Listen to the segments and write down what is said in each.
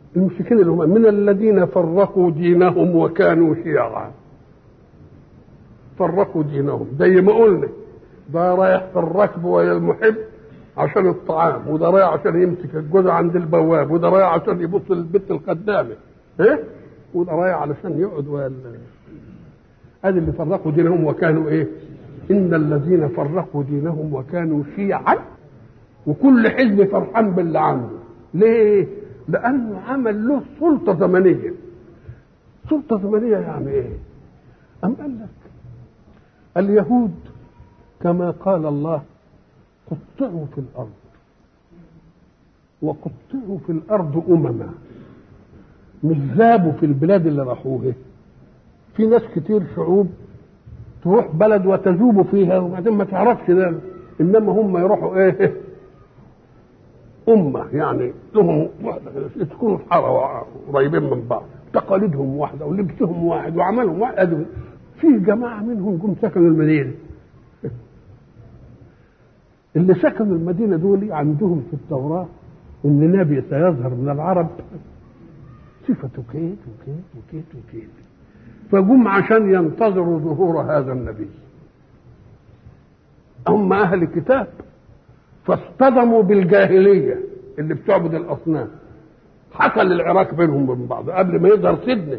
المشركين اللي هم من الذين فرقوا دينهم وكانوا شيعا فرقوا دينهم زي ما قلنا ده رايح في الركب ويا المحب عشان الطعام وده رايح عشان يمسك الجوز عند البواب وده رايح عشان يبص للبت الخدامه ايه وده رايح علشان يقعد ويا ادي اللي فرقوا دينهم وكانوا ايه ان الذين فرقوا دينهم وكانوا شيعا وكل حزب فرحان باللي عنده ليه لانه عمل له سلطه زمنيه سلطه زمنيه يعني ايه ام قال لك اليهود كما قال الله قطعوا في الارض وقطعوا في الارض امما مش ذابوا في البلاد اللي راحوها في ناس كتير شعوب تروح بلد وتذوب فيها وبعدين ما تعرفش ده انما هم يروحوا ايه أمة يعني لهم واحدة يسكنوا في حارة قريبين من بعض تقاليدهم واحدة ولبسهم واحد وعملهم واحد في جماعة منهم جم سكنوا المدينة اللي سكنوا المدينة دول عندهم في التوراة إن نبي سيظهر من العرب صفته كيت وكيت وكيت وكيت فجم عشان ينتظروا ظهور هذا النبي هم أهل الكتاب فاصطدموا بالجاهلية اللي بتعبد الأصنام حصل العراك بينهم وبين بعض قبل ما يظهر سيدنا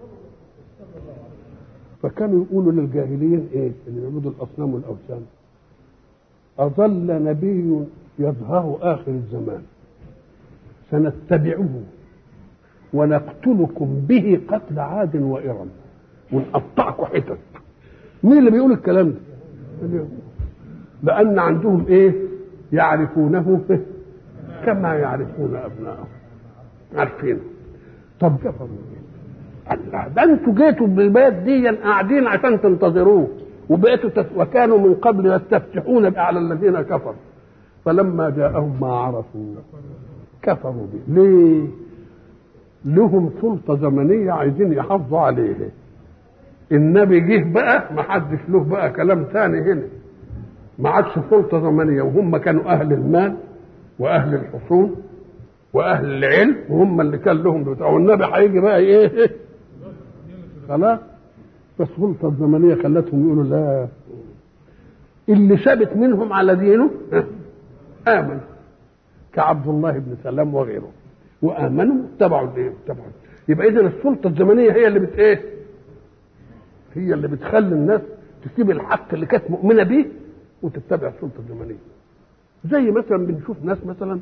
فكانوا يقولوا للجاهليين ايه اللي بيعبدوا الاصنام والاوثان اظل نبي يظهر اخر الزمان سنتبعه ونقتلكم به قتل عاد وارم ونقطعكم حتت مين اللي بيقول الكلام ده لان عندهم ايه يعرفونه كما يعرفون ابنائهم عارفين طب كفروا الله ده انتوا جيتوا بالبلد دي قاعدين عشان تنتظروه وبقيتوا تت... وكانوا من قبل يستفتحون على الذين كفروا فلما جاءهم ما عرفوا كفروا به ليه؟ لهم سلطه زمنيه عايزين يحافظوا عليها النبي جه بقى ما حدش له بقى كلام ثاني هنا ما عادش سلطه زمنيه وهم كانوا اهل المال واهل الحصون واهل العلم وهم اللي كان لهم بتاع والنبي هيجي بقى ايه خلاص فالسلطه الزمنيه خلتهم يقولوا لا اللي ثبت منهم على دينه امن كعبد الله بن سلام وغيره وامنوا اتبعوا الايه اتبعوا يبقى اذا السلطه الزمنيه هي اللي بت ايه هي اللي بتخلي الناس تسيب الحق اللي كانت مؤمنه بيه وتتبع السلطه الزمنيه زي مثلا بنشوف ناس مثلا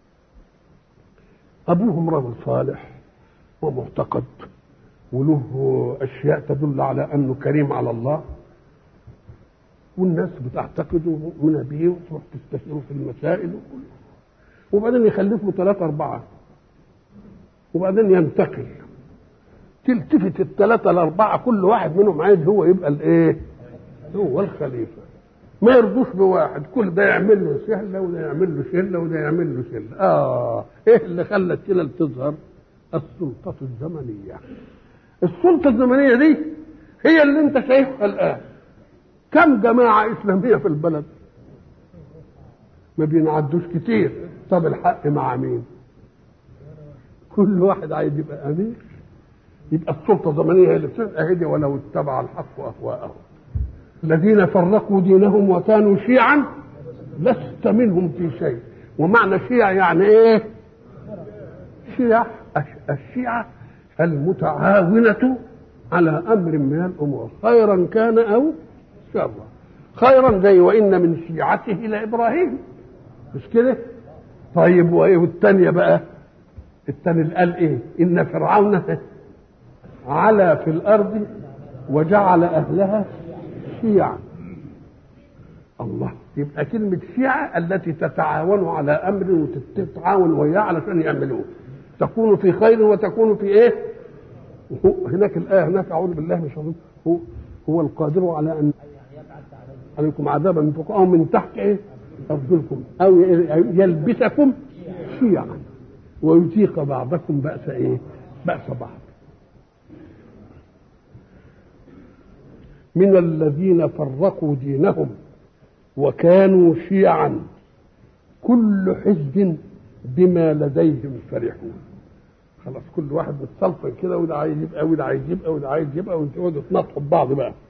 ابوهم رجل صالح ومعتقد وله اشياء تدل على انه كريم على الله والناس بتعتقده ومؤمنه به وتروح تستشيره في المسائل وكله وبعدين يخلفوا ثلاثة أربعة وبعدين ينتقل تلتفت الثلاثة الأربعة كل واحد منهم عايز هو يبقى الإيه؟ هو الخليفة ما يرضوش بواحد كل ده يعمل له سهلة وده يعمل له شلة وده يعمل له شلة آه إيه اللي خلى الشلل تظهر؟ السلطة الزمنية السلطة الزمنية دي هي اللي أنت شايفها الآن كم جماعة إسلامية في البلد؟ ما بينعدوش كتير طب الحق مع مين؟ كل واحد عايز يبقى أمير يبقى السلطة الزمنية هي اللي بتبقى هدي ولو اتبع الحق أهواءهم الذين فرقوا دينهم وكانوا شيعا لست منهم في شيء ومعنى شيع يعني ايه شيع الشيعة المتعاونة على أمر من الأمور خيرا كان أو شرا خيرا زي وإن من شيعته لإبراهيم مش كده طيب وإيه والتانية بقى التاني اللي قال إيه إن فرعون علا في الأرض وجعل أهلها شيعا الله يبقى كلمة شيعة التي تتعاون على أمر وتتعاون وياه علشان يعملوه تكون في خير وتكون في إيه؟ هناك الآية هناك أعوذ بالله من الشيطان هو هو القادر على أن عليكم عذابا من فوق أو من تحت إيه؟ أرجلكم أو يلبسكم شيعا ويذيق بعضكم بأس إيه؟ بأس بعض من الذين فرقوا دينهم وكانوا شيعا كل حزب بما لديهم فرحون خلاص كل واحد متسلطن كده وده عايز يبقى وده عايز يبقى وده عايز يبقى وانتوا تقعدوا تنطحوا ببعض بقى